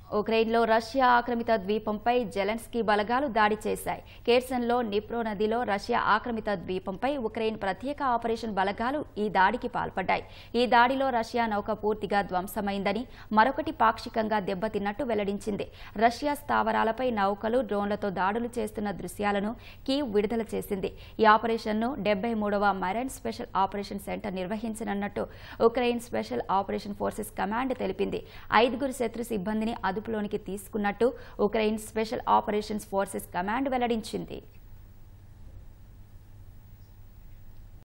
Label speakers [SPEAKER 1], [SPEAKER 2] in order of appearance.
[SPEAKER 1] ఉక్రెయిన్లో రష్యా ఆక్రమిత ద్వీపంపై జెలెన్స్కీ బలగాలు దాడి చేశాయి కేర్సన్లో నిప్రో నదిలో రష్యా ఆక్రమిత ద్వీపంపై ఉక్రెయిన్ ప్రత్యేక ఆపరేషన్ బలగాలు ఈ దాడికి పాల్పడ్డాయి ఈ దాడిలో రష్యా నౌక పూర్తిగా ధ్వంసమైందని మరొకటి పాక్షికంగా దెబ్బతిన్నట్టు వెల్లడించింది రష్యా స్థావరాలపై నౌకలు డ్రోన్లతో దాడులు చేస్తున్న దృశ్యాలను కీవ్ విడుదల చేసింది ఈ ఆపరేషన్ను డెబ్బై మూడవ మెరైన్ స్పెషల్ ఆపరేషన్ సెంటర్ నిర్వహించనున్నట్టు Ukraine special operation forces command తెలిపింది ఐదుగురు శత్రు సిబ్బందిని అదుపులోనికి తీసుకున్నట్టు Ukraine special operations forces command వెల్లడించింది